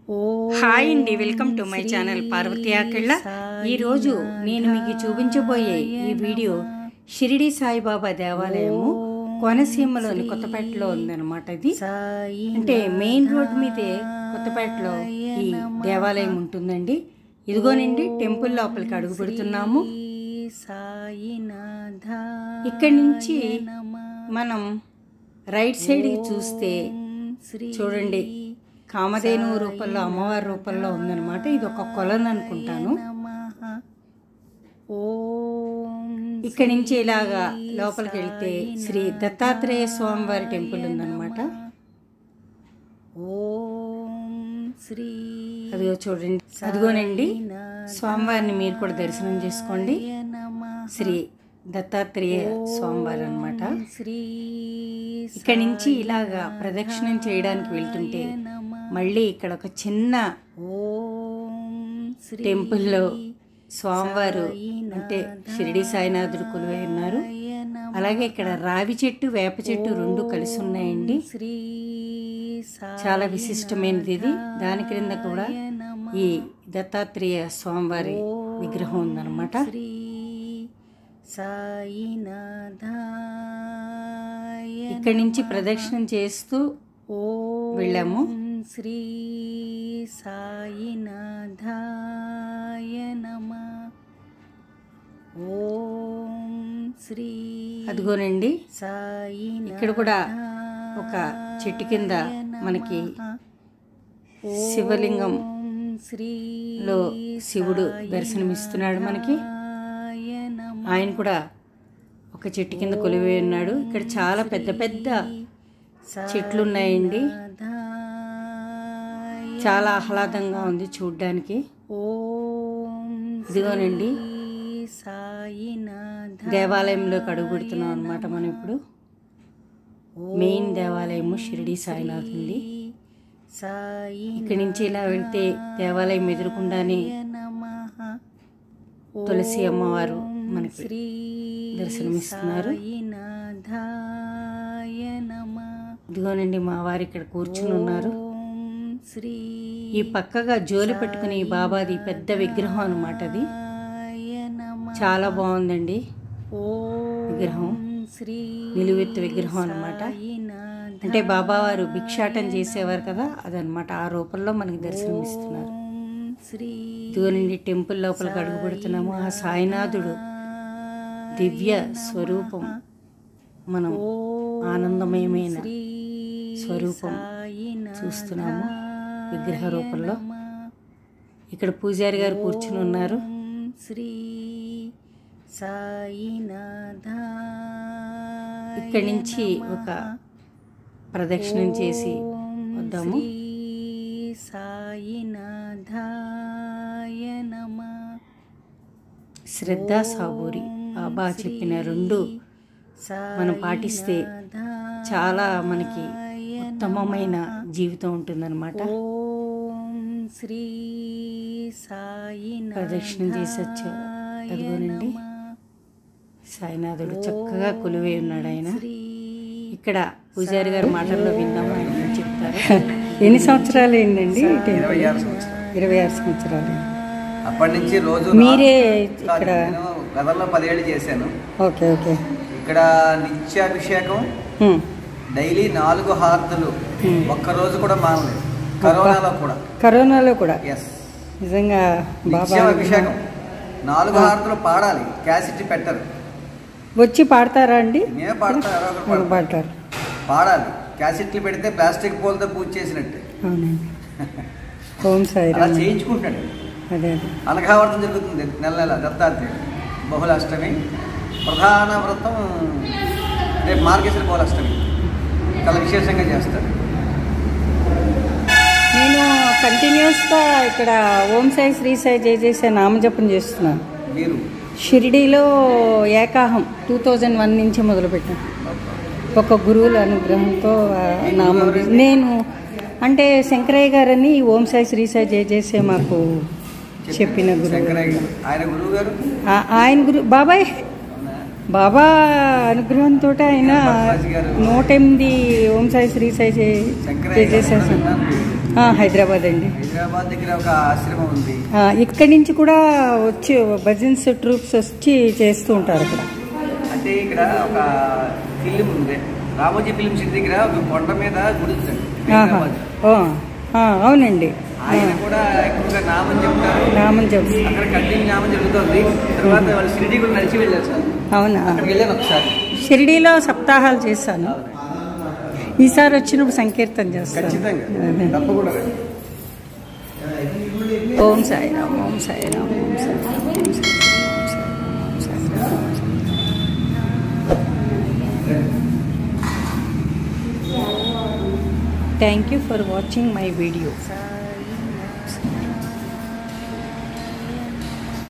Hi అండి welcome to my channel Parvathi Akilla ఈరోజు నేను మీకు చూపించబోయే ఈ వీడియో షిరిడి సాయిబాబా దేవాలయము కోనసీమలోని కొత్తపేటలో ఉందన్నమాట ఇది అంటే మెయిన్ రోడ్ మీదే కొత్తపేటలో ఈ దేవాలయం ఉంటుందండి ఇదిగోనండి టెంపుల్ లోపలికి అడుగు పెడుతున్నాము ఇక్కడి నుంచి మనం రైట్ సైడ్కి చూస్తే చూడండి కామధేను రూపంలో అమ్మవారి రూపంలో ఉందన్నమాట ఇది ఒక కొలను అనుకుంటాను ఇక్కడి నుంచి ఇలాగా లోపలికి వెళ్తే శ్రీ దత్తాత్రేయ స్వామివారి టెంపుల్ ఉందన్నమాట అదిగో చూడండి అదిగోనండి స్వామివారిని మీరు కూడా దర్శనం చేసుకోండి శ్రీ దత్తాత్రేయ స్వామివారు అనమాట ఇక్కడి నుంచి ఇలాగా ప్రదక్షిణం చేయడానికి వెళ్తుంటే మళ్ళీ ఇక్కడ ఒక చిన్న టెంపుల్లో స్వామివారు అంటే షిరిడి సాయినాథుడు కొలువై ఉన్నారు అలాగే ఇక్కడ రావి చెట్టు వేప చెట్టు రెండు కలిసి ఉన్నాయండి చాలా విశిష్టమైనది ఇది దాని క్రింద కూడా ఈ దత్తాత్రేయ స్వామివారి విగ్రహం ఉందన్నమాట ఇక్కడి నుంచి ప్రదక్షిణం చేస్తూ వెళ్ళాము శ్రీ సాయినాథాయ నమ ఓం శ్రీ అదిగోనండి సాయి ఇక్కడ కూడా ఒక చెట్టు కింద మనకి శివలింగం శ్రీ లో శివుడు దర్శనమిస్తున్నాడు మనకి ఆయన కూడా ఒక చెట్టు కింద కొలివై ఉన్నాడు ఇక్కడ చాలా పెద్ద పెద్ద చెట్లు ఉన్నాయండి చాలా ఆహ్లాదంగా ఉంది చూడ్డానికి ఓం ఇదిగోనండి సాయినాథ దేవాలయంలోకి అడుగు పెడుతున్నాం అనమాట మనం ఇప్పుడు మెయిన్ దేవాలయము షిరిడి సాయినాథ్ ఉంది సాయి ఇక్కడి నుంచి ఇలా వెళ్తే దేవాలయం ఎదురుకుండానే నమః తులసి అమ్మవారు మనకి శ్రీ దర్శనమిస్తున్నారు సాయినాథాయ నమ ఇదిగోనండి మా వారు ఇక్కడ కూర్చుని ఉన్నారు ఓం శ్రీ ఈ పక్కగా జోలి పెట్టుకుని ఈ బాబాది పెద్ద విగ్రహం అనమాట అది నమ చాలా బాగుందండి ఓం విగ్రహం శ్రీ నిలువెత్తు విగ్రహం అనమాట సాయినాథ అంటే బాబావారు భిక్షాటం చేసేవారు కదా అదనమాట ఆ రూపంలో మనకి దర్శనమిస్తున్నారు ఓం శ్రీ ఇదిగోనండి టెంపుల్ లోపలికి అడుగు పెడుతున్నాము ఆ సాయినాథుడు దివ్య స్వరూపం మనం ఆనందమయమైన స్వరూపం చూస్తున్నాము విగ్రహ రూపంలో ఇక్కడ పూజారి గారు కూర్చుని ఉన్నారు ఓం శ్రీ సాయినాథాయ ఇక్కడి నుంచి ఒక ప్రదక్షిణం చేసి వద్దాము శ్రీ సాయినాథాయ నమ శ్రద్ధ సాబూరి బాబా చెప్పిన రెండు మనం పాటిస్తే చాలా మనకి ఉత్తమమైన జీవితం ఉంటుందన్నమాట ఓం శ్రీ సాయినాథాయ ప్రదక్షిణం చేసి వచ్చా అదిగోనండి సాయినాథుడు చక్కగా కొలువై ఉన్నాడు ఆయన ఇక్కడ పూజారి గారి మాటల్లో విందాము ఆయన ఏం చెప్తారు ఎన్ని సంవత్సరాలు అయిందండి ఇరవై ఆరు సంవత్సరాలు ఇరవై ఆరు సంవత్సరాలు అప్పటి నుంచి రోజు మీరే కాదు, ఇక్కడ నేను గతంలో పదేళ్ళు చేశాను ఓకే ఓకే ఇక్కడ నిత్యాభిషేకం హ్మ్. డైలీ నాలుగు హారతులు ఒక్క రోజు కూడా మానలేదు కరోనాలో కూడా కరోనాలో కూడా ఎస్ నిజంగా బాబా నిత్యం అభిషేకం నాలుగు హారతులు పాడాలి క్యాసెట్ పెట్టరు వచ్చి పాడతారా అండి మేమే పాడతాం ఎవరో ఒకరు వాళ్ళు పాడతారు. పాడతారు పాడాలి క్యాసెట్లు పెడితే ప్లాస్టిక్ పూలతో పూజ చేసినట్టే అవునండి ఓం అలా సాయిరామ్ చేయించుకుంటాడు అదే అదే అనఘావర్తం జరుగుతుంది నెల నెల దత్తాత్రేయుడు బహుళాష్టమి ప్రధాన వ్రతం రేపు మార్గేశ్వర బహుళాష్టమి చాలా విశేషంగా చేస్తారు నేను కంటిన్యూస్గా ఇక్కడ ఓం సాయి శ్రీ సాయి జయ చేసే నామజపం చేస్తున్నాను మీరు షిరిడీలో ఏకాహం టూ థౌజండ్ వన్ నుంచి మొదలుపెట్టాను ఒక గురువుల అనుగ్రహంతో ఆ నామం నేను అంటే శంకరయ్య గారని ఓం సాయి శ్రీ సాయి జయ చేసే మాకు చెప్పిన గురువు శంకరయ్య గారు ఆయన గురువు గారు ఆ- ఆయన గురు బాబాయ్ అవునా? బాబా అనుగ్రహంతో ఆయన భరద్వాజ్ గారు. నూట ఎనిమిది ఓం సాయి శ్రీ సాయి జయ శంకరయ్య జయ గారు చేసేసాను విన్నాను. ఆ, హైదరాబాద్ అండి హైదరాబాద్ దగ్గర ఒక ఆశ్రమం ఉంది ఆ, ఇక్కడి నుంచి కూడా వచ్చి భజన్స్ ట్రూప్స్ వచ్చి చేస్తూ ఉంటారు అక్కడ అంటే ఇక్కడ ఒక ఫిలిం ఉంది రామోజీ ఫిలిం సిటీ దగ్గర ఒక కొండ మీద గుడి ఉందండి ఆహా. హైదరాబాద్ ఓ, ఆ, అవునండి ఆయన కూడా ఎక్కువగా నామని చెప్తారు నామం చెప్పు అక్కడ కంటిన్యూ నామం జరుగుతుంది తర్వాత వాళ్ళు షిరిడి కూడా నడిచి వెళ్ళారు సార్ అవునా అక్కడికి వెళ్ళాను ఒకసారి షిరిడీలో సప్తాహాలు చేశాను ఈసారి వచ్చినప్పుడు సంకీర్తన చేస్తాను ఖచ్చితంగా అదే. తప్పకుండా రండి. Om Sairam Om Sairam Om Sairam Om Sairam Om Sairam Om Sairam thank you for watching my video Sai